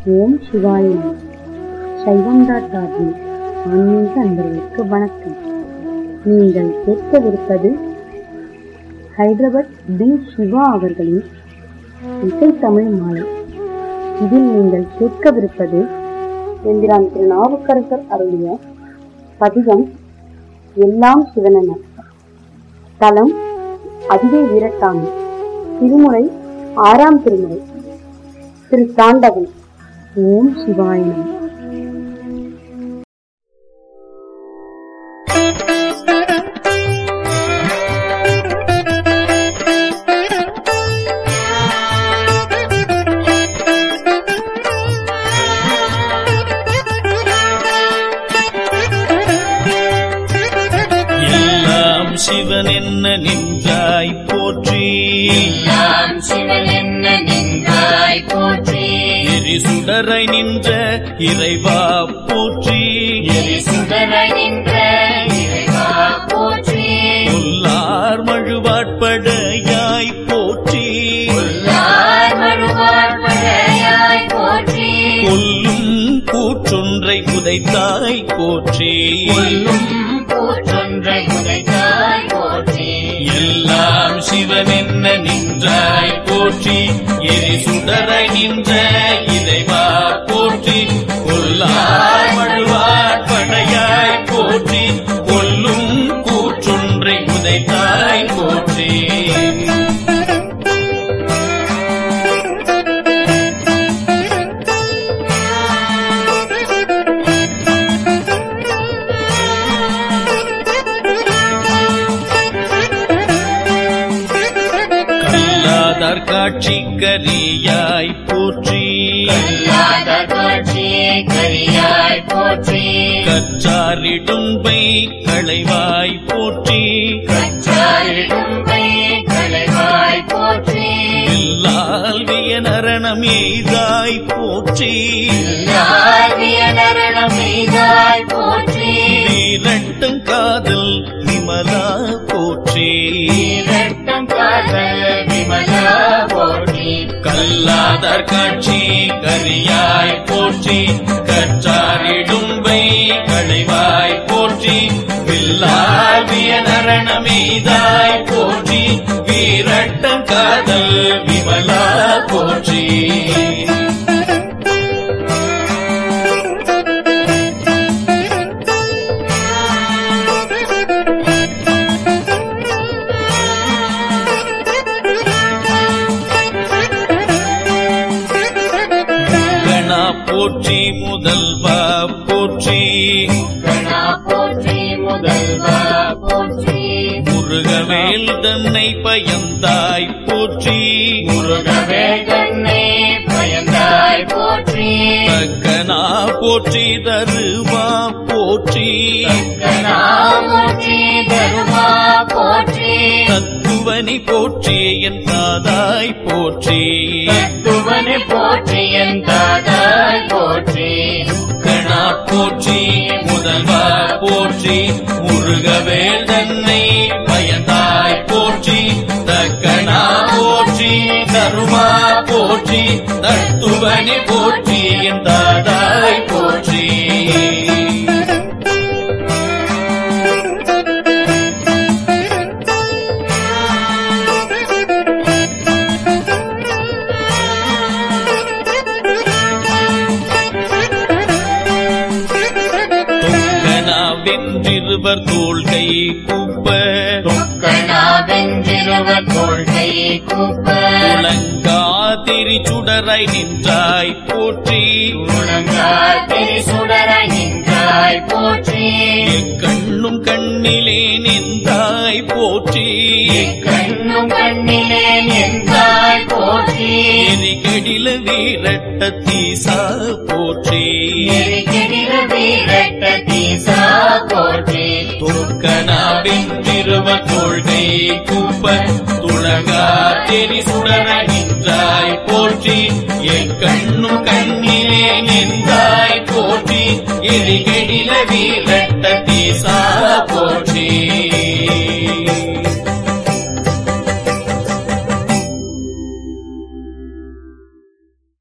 ஓம் சிவாய நமः. சைவம் டாட் ஆர்கின் ஆன்மீக அன்பர்களுக்கு வணக்கம் நீங்கள் கேட்கவிருப்பது ஹைதராபாத் பி சிவா அவர்களின் இசை தமிழ் மாலை இதில் நீங்கள் கேட்கவிருப்பது எந்திரான் திரு நாவுக்கரசர் அருளிய பதிகம் எல்லாம் சிவனென தலம் அதிகை வீரட்டாமி திருமுறை ஆறாம் திருமுறை திரு தாண்டவன் ஓம் சிவாய நமः. எல்லாம் சிவன் என்ன நின்றாய் போற்றி எல்லாம் சிவன் என்ன நின்றாய் போற்றி எரி சுடரை நின்ற இறைவா போற்றி எரி சுடரை நின்ற இறைவா போற்றி உள்ளார் மழுவாட்படையாய் போற்றி உள்ளார் மழுவார் பழையாய் போற்றி கொல்லும் கூற்றொன்றை புதைத்தாய் போற்றி கொல்லும் கூற்றொன்றை உதைத்தாய் போற்றி எல்லாம் சிவன் என்ன நின்றாய் போற்றி எரி சுடரை நின்ற இறைவா போற்றி கொல்லார் மழுவார் படையாய் போற்றி கொல்லும் கூற்றொன்றை உதைத்தாய் போற்றி கல்லாதார் காட்சி கரியாய் போற்றி கல்லாத காட்சி கரியாய் போற்றி கற்றாரிடும்பை களைவாய் போற்றி கச்சாரிடும்பை களைவாய் போற்றி எல்லால் வியனரணம் எய்தாய் போற்றி யாவிய நரணம் எய்தாய் போற்றி வீரட்டும் காதல் விமலா போற்றி இரட்டம் காதல் விமலா போற்றி கல்லாதார் காட்சி கரியாய் போற்றி கற்றாரிடும்பை களைவாய் போற்றி வில்லாவிய நரணமெய்தாய் போற்றி வீரட்டம் காதல் விமலா போற்றி கணா போற்றி முதல்வா போற்றி கணா போற்றி முதல்வா போற்றி முருகவேல் தன்னை பயந்தாய் போற்றி முருகவே கண்ணே பயந்தாய் போற்றி தக்கனா போற்றி தருவா போற்றி கணா போற்றி தருமா போற்றி தத்துவனி போற்றி என் தாதாய் போற்றி தத்துவனை போற்றி என் தாதாய் போற்றி கணா போற்றி முதல்வா போற்றி முருகவேல் தன்னை பயந்தாய் போற்றி தக்கனா போற்றி தருமா போற்றி தத்துவனி போற்றி என் தாதாய் போற்றி தொங்கனா வென்றிருவர் தோள்கை கூப்ப கணா வென்றிருவர் கொள்கை கூப்ப உலங்காதிரி சுடராய் நின்றாய் போற்றி உலங்காத்திரி சுடரை நின்றாய் போற்றி கண்ணும் கண்ணிலே நின்றாய் போற்றி கண்ணும் கண்ணிலே நின்றாய் போற்றி எரிகடில வீரட்ட தீசா போற்றி எரிகிற வீரட்ட தீசா போற்றி தொக்கனா வென்றிருவர் தோள்கை கூப்ப துளங்கா தெரி சுடர நின்றாய் போற்றி என் கண்ணும் கண்ணிலே நின்றாய் போற்றி எரிகடில வீரட்ட தீசா போற்றி